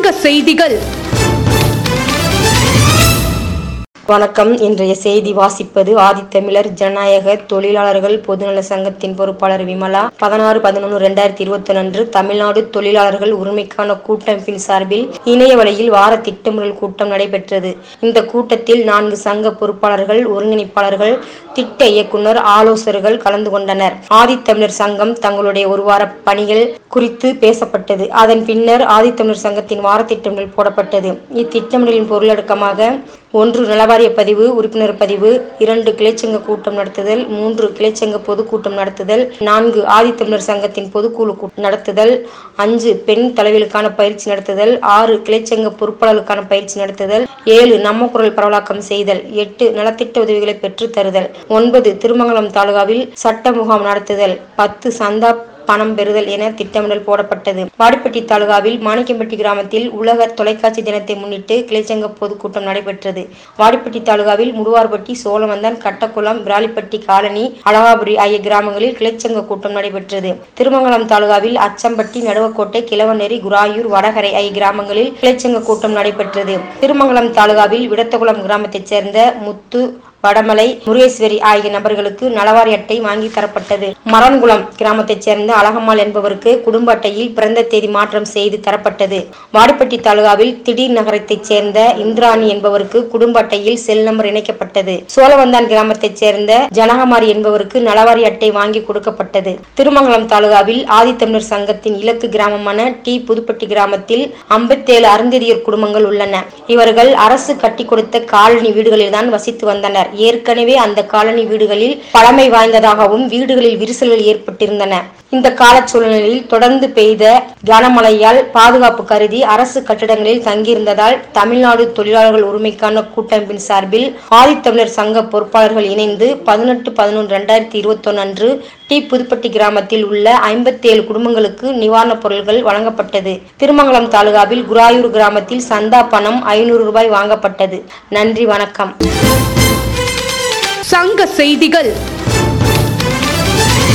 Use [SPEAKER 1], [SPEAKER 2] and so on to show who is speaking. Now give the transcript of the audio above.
[SPEAKER 1] சங்க செய்திகள்
[SPEAKER 2] வணக்கம் இன்றைய செய்தி வாசிப்பது ஆதித்தமிழர் ஜனநாயக தொழிலாளர்கள் பொதுநல சங்கத்தின் பொறுப்பாளர் விமலா பதினாறு பதினொன்று ரெண்டாயிரத்தி இருபத்தி அன்று தமிழ்நாடு தொழிலாளர்கள் உரிமைக்கான கூட்டமைப்பின் சார்பில் இணைய வழியில் வார திட்டமிடல் கூட்டம் நடைபெற்றது இந்த கூட்டத்தில் நான்கு சங்க பொறுப்பாளர்கள் ஒருங்கிணைப்பாளர்கள் திட்ட இயக்குனர் ஆலோசகர்கள் கலந்து கொண்டனர் ஆதித்தமிழர் சங்கம் தங்களுடைய ஒரு வார பணிகள் குறித்து பேசப்பட்டது அதன் பின்னர் ஆதித்தமிழர் சங்கத்தின் வார திட்டமிடல் போடப்பட்டது இத்திட்டமிடலின் பொருளடக்கமாக ஒன்று நலவாரிய பதிவு உறுப்பினர் பதிவு இரண்டு கிளைச்சங்க கூட்டம் நடத்துதல் மூன்று கிளைச்சங்க பொதுக்கூட்டம் நடத்துதல் நான்கு ஆதித்தமிழர் சங்கத்தின் பொதுக்குழு கூட்டம் நடத்துதல் அஞ்சு பெண் தலைவிகளுக்கான பயிற்சி நடத்துதல் ஆறு கிளைச்சங்க பொறுப்பாளர்களுக்கான பயிற்சி நடத்துதல் ஏழு நம்ம குரல் பரவலாக்கம் செய்தல் எட்டு நலத்திட்ட உதவிகளை பெற்றுத் தருதல் ஒன்பது திருமங்கலம் தாலுகாவில் சட்ட முகாம் நடத்துதல் பத்து சந்தா பணம் பெறுதல் என திட்டமிடல் போடப்பட்டது வாடிப்பட்டி தாலுகாவில் மாணிக்கம்பட்டி கிராமத்தில் உலக தொலைக்காட்சி தினத்தை முன்னிட்டு கிளைச்சங்க பொதுக்கூட்டம் நடைபெற்றது வாடிப்பட்டி தாலுகாவில் முடுவார்பட்டி சோழவந்தான் கட்டக்குளம் விராலிப்பட்டி காலனி அழகாபுரி ஆகிய கிராமங்களில் கிளைச்சங்க கூட்டம் நடைபெற்றது திருமங்கலம் தாலுகாவில் அச்சம்பட்டி நடுவக்கோட்டை கிழவநேரி குராயூர் வடகரை ஆகிய கிராமங்களில் கிளைச்சங்க கூட்டம் நடைபெற்றது திருமங்கலம் தாலுகாவில் விடத்தகுளம் கிராமத்தைச் சேர்ந்த முத்து வடமலை முருகேஸ்வரி ஆகிய நபர்களுக்கு நலவாரி அட்டை வாங்கி தரப்பட்டது மரன்குளம் கிராமத்தைச் சேர்ந்த அழகம்மாள் என்பவருக்கு குடும்ப அட்டையில் பிறந்த தேதி மாற்றம் செய்து தரப்பட்டது வாடிப்பட்டி தாலுகாவில் திடீர் நகரத்தைச் சேர்ந்த இந்திராணி என்பவருக்கு குடும்ப அட்டையில் செல் நம்பர் இணைக்கப்பட்டது சோழவந்தான் கிராமத்தைச் சேர்ந்த ஜனகமாரி என்பவருக்கு நலவாரி அட்டை வாங்கி கொடுக்கப்பட்டது திருமங்கலம் தாலுகாவில் ஆதித்தமிழர் சங்கத்தின் இலக்கு கிராமமான டி புதுப்பட்டி கிராமத்தில் ஐம்பத்தேழு அருந்ததியர் குடும்பங்கள் உள்ளன இவர்கள் அரசு கட்டி கொடுத்த காலனி வீடுகளில் தான் வசித்து வந்தனர் ஏற்கனவே அந்த காலனி வீடுகளில் பழமை வாய்ந்ததாகவும் வீடுகளில் விரிசல்கள் ஏற்பட்டிருந்தன இந்த கால சூழ்நிலையில் தொடர்ந்து பெய்த கனமழையால் பாதுகாப்பு கருதி அரசு கட்டிடங்களில் தங்கியிருந்ததால் தமிழ்நாடு தொழிலாளர்கள் உரிமைக்கான கூட்டமைப்பின் சார்பில் ஆதித்தமிழர் சங்க பொறுப்பாளர்கள் இணைந்து பதினெட்டு பதினொன்று ரெண்டாயிரத்தி இருபத்தொன்னு அன்று டி புதுப்பட்டி கிராமத்தில் உள்ள ஐம்பத்தேழு குடும்பங்களுக்கு நிவாரணப் பொருட்கள் வழங்கப்பட்டது திருமங்கலம் தாலுகாவில் குராயூர் கிராமத்தில் சந்தா பணம் ஐநூறு ரூபாய் வாங்கப்பட்டது நன்றி வணக்கம்
[SPEAKER 1] சங்க செய்திகள்